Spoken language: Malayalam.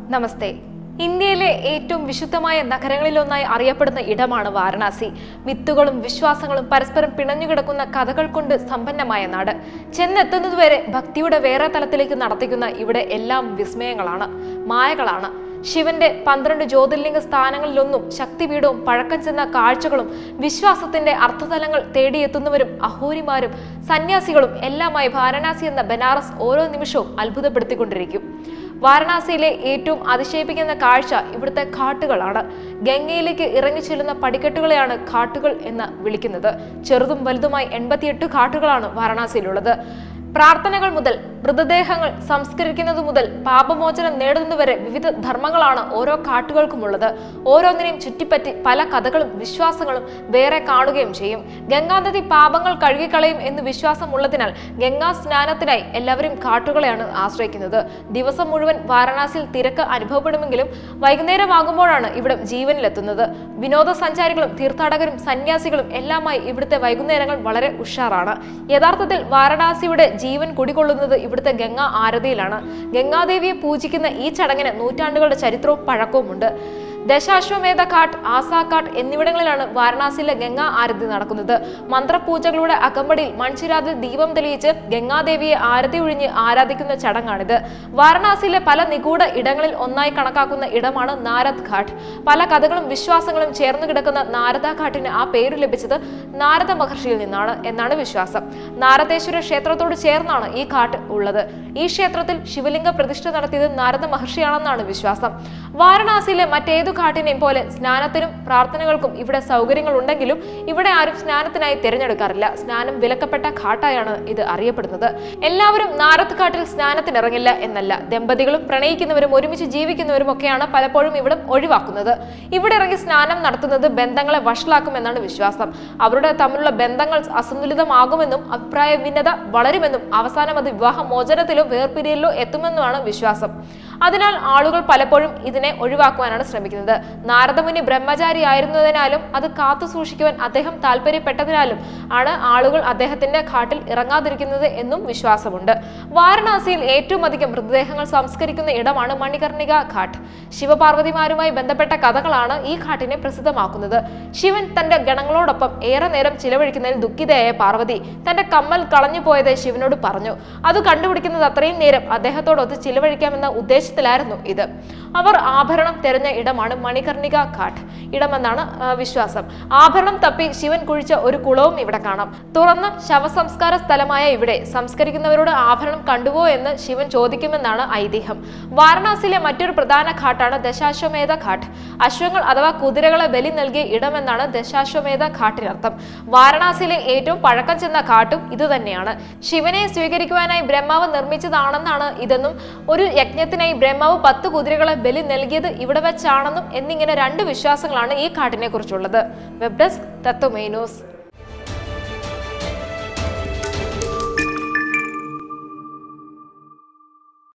നമസ്തേ ഇന്ത്യയിലെ ഏറ്റവും വിശുദ്ധമായ നഗരങ്ങളിലൊന്നായി അറിയപ്പെടുന്ന ഇടമാണ് വാരണാസി മിത്തുകളും വിശ്വാസങ്ങളും പരസ്പരം പിണഞ്ഞുകിടക്കുന്ന കഥകൾ കൊണ്ട് സമ്പന്നമായ നാട് ചെന്നെത്തുന്നതുവരെ ഭക്തിയുടെ വേറെ തലത്തിലേക്ക് നടത്തിക്കുന്ന ഇവിടെ എല്ലാം വിസ്മയങ്ങളാണ് മായകളാണ് ശിവന്റെ പന്ത്രണ്ട് ജ്യോതിർലിംഗ സ്ഥാനങ്ങളിലൊന്നും ശക്തിപീഠവും പഴക്കം ചെന്ന കാഴ്ചകളും വിശ്വാസത്തിന്റെ അർത്ഥതലങ്ങൾ തേടിയെത്തുന്നവരും അഹോരിമാരും സന്യാസികളും എല്ലാമായി വാരണാസി എന്ന ബനാറസ് ഓരോ നിമിഷവും അത്ഭുതപ്പെടുത്തിക്കൊണ്ടിരിക്കും വാരണാസിയിലെ ഏറ്റവും അതിശയിപ്പിക്കുന്ന കാഴ്ച ഇവിടുത്തെ ഘാട്ടുകളാണ് ഗംഗയിലേക്ക് ഇറങ്ങി ചെല്ലുന്ന പടിക്കെട്ടുകളെയാണ് ഘാട്ടുകൾ എന്ന് വിളിക്കുന്നത് ചെറുതും വലുതുമായി എൺപത്തിയെട്ട് ഘാട്ടുകളാണ് വാരണാസിയിലുള്ളത് പ്രാർത്ഥനകൾ മുതൽ മൃതദേഹങ്ങൾ സംസ്കരിക്കുന്നത് മുതൽ പാപമോചനം നേടുന്നതുവരെ വിവിധ ധർമ്മങ്ങളാണ് ഓരോ കാട്ടുകൾക്കുമുള്ളത് ഓരോന്നിനെയും ചുറ്റിപ്പറ്റി പല കഥകളും വിശ്വാസങ്ങളും വേറെ കാണുകയും ചെയ്യും ഗംഗാനദി പാപങ്ങൾ കഴുകിക്കളയും എന്ന് വിശ്വാസമുള്ളതിനാൽ ഗംഗാ സ്നാനത്തിനായി എല്ലാവരും കാട്ടുകളെയാണ് ആശ്രയിക്കുന്നത് ദിവസം മുഴുവൻ വാരണാസിയിൽ തിരക്ക് അനുഭവപ്പെടുമെങ്കിലും വൈകുന്നേരമാകുമ്പോഴാണ് ഇവിടെ ജീവനിലെത്തുന്നത് വിനോദസഞ്ചാരികളും തീർത്ഥാടകരും സന്യാസികളും എല്ലാമായി ഇവിടുത്തെ വൈകുന്നേരങ്ങൾ വളരെ ഉഷാറാണ് യഥാർത്ഥത്തിൽ വാരണാസിയുടെ ജീവൻ കുടികൊള്ളുന്നത് ഇവിടുത്തെ ഗംഗാ ആരതിയിലാണ് ഗംഗാദേവിയെ പൂജിക്കുന്ന ഈ ചടങ്ങിന് നൂറ്റാണ്ടുകളുടെ ചരിത്രവും പഴക്കവുമുണ്ട് ദശാശ്വമേധ ഘാട്ട് ആസാഘാട്ട് എന്നിവിടങ്ങളിലാണ് വാരണാസിയിലെ ഗംഗാ ആരതി നടക്കുന്നത് മന്ത്രപൂജകളുടെ അകമ്പടിയിൽ മൺചിരാതിൽ ദീപം തെളിയിച്ച് ഗംഗാദേവിയെ ആരതി ഒഴിഞ്ഞ് ആരാധിക്കുന്ന ചടങ്ങാണിത് വാരണാസിയിലെ പല നിഗൂഢ ഇടങ്ങളിൽ ഒന്നായി കണക്കാക്കുന്ന ഇടമാണ് നാരദ് ഘാട്ട് പല കഥകളും വിശ്വാസങ്ങളും ചേർന്ന് കിടക്കുന്ന നാരദ ഘാട്ടിന് ആ പേര് ലഭിച്ചത് നാരദ മഹർഷിയിൽ നിന്നാണ് എന്നാണ് വിശ്വാസം നാരദേശ്വര ക്ഷേത്രത്തോട് ചേർന്നാണ് ഈ ഘാട്ട് ഉള്ളത് ഈ ക്ഷേത്രത്തിൽ ശിവലിംഗ പ്രതിഷ്ഠ നടത്തിയത് നാരദ മഹർഷിയാണെന്നാണ് വിശ്വാസം വാരണാസിയിലെ മറ്റേതു ഘാട്ടിനെയും പോലെ സ്നാനത്തിനും പ്രാർത്ഥനകൾക്കും ഇവിടെ സൗകര്യങ്ങൾ ഉണ്ടെങ്കിലും ഇവിടെ ആരും സ്നാനത്തിനായി തിരഞ്ഞെടുക്കാറില്ല സ്നാനം വിലക്കപ്പെട്ട ഘാട്ടായാണ് ഇത് അറിയപ്പെടുന്നത് എല്ലാവരും നാരദ് ഘാട്ടിൽ സ്നാനത്തിനിറങ്ങില്ല എന്നല്ല ദമ്പതികളും പ്രണയിക്കുന്നവരും ഒരുമിച്ച് ജീവിക്കുന്നവരും ഒക്കെയാണ് പലപ്പോഴും ഇവിടെ ഒഴിവാക്കുന്നത് ഇവിടെ ഇറങ്ങി സ്നാനം നടത്തുന്നത് ബന്ധങ്ങളെ വഷളാക്കുമെന്നാണ് വിശ്വാസം അവരുടെ തമ്മിലുള്ള ബന്ധങ്ങൾ അസന്തുലിതമാകുമെന്നും അഭിപ്രായ ഭിന്നത വളരുമെന്നും അവസാനം അത് വിവാഹ മോചനത്തിലോ വേർപിരിയലിലോ എത്തുമെന്നുമാണ് വിശ്വാസം അതിനാൽ ആളുകൾ പലപ്പോഴും ഇതിനെ ഒഴിവാക്കുവാനാണ് ശ്രമിക്കുന്നത് നാരദമുനി ബ്രഹ്മചാരി ആയിരുന്നതിനാലും അത് കാത്തു സൂക്ഷിക്കുവാൻ അദ്ദേഹം താല്പര്യപ്പെട്ടതിനാലും ആണ് ആളുകൾ അദ്ദേഹത്തിന്റെ ഘാട്ടിൽ ഇറങ്ങാതിരിക്കുന്നത് എന്നും വിശ്വാസമുണ്ട് വാരണാസിയിൽ ഏറ്റവും അധികം മൃതദേഹങ്ങൾ സംസ്കരിക്കുന്ന ഇടമാണ് മണികർണിക ഘാട്ട് ശിവപാർവതിമാരുമായി ബന്ധപ്പെട്ട കഥകളാണ് ഈ ഘാട്ടിനെ പ്രസിദ്ധമാക്കുന്നത് ശിവൻ തന്റെ ഗണങ്ങളോടൊപ്പം ഏറെ നേരം ചിലവഴിക്കുന്നതിൽ ദുഃഖിതയായ പാർവതി തന്റെ കമ്മൽ കളഞ്ഞു പോയത് ശിവനോട് പറഞ്ഞു അത് കണ്ടുപിടിക്കുന്നത് അത്രയും നേരം അദ്ദേഹത്തോടൊത്ത് ചിലവഴിക്കാമെന്ന ഉദ്ദേശത്തിലായിരുന്നു ഇത് അവർ ആഭരണം തെരഞ്ഞ ഇടമാണ് മണികർണിക ഘാട്ട് ഇടമെന്നാണ് ആ, വിശ്വാസം ആഭരണം തപ്പി ശിവൻ കുഴിച്ച ഒരു കുളവും ഇവിടെ കാണാം തുറന്ന ശവസംസ്കാര സ്ഥലമായ ഇവിടെ സംസ്കരിക്കുന്നവരോട് ആഭരണം കണ്ടുവോ എന്ന് ശിവൻ ചോദിക്കുമെന്നാണ് ഐതിഹ്യം വാരണാസിയിലെ മറ്റൊരു പ്രധാന ഘാട്ടാണ് ദശാശ്വമേധ ഘാട്ട് അശ്വങ്ങൾ അഥവാ കുതിരകളെ ബലി നൽകിയ ഇടമെന്നാണ് ദശാശ്വമേധ ഘാട്ടിനർത്ഥം വാരണാസിയിലെ ഏറ്റവും പഴക്കം ചെന്ന ഘാട്ടും ഇതുതന്നെയാണ് ശിവനെ സ്വീകരിക്കുവാനായി ബ്രഹ്മാവ് നിർമ്മിച്ചതാണെന്നാണ് ഇതെന്നും ഒരു യജ്ഞത്തിനായി ബ്രഹ്മാവ് പത്ത് കുതിരകളെ ബലി നൽകിയത് ഇവിടെ വെച്ചാണെന്നും എന്നിങ്ങനെ രണ്ട് വിശ്വാസങ്ങളാണ് ഈ ഘാട്ടിനെ കുറിച്ചുള്ളത് വെബ് ഡെസ്ക് തത്വമേ ന്യൂസ്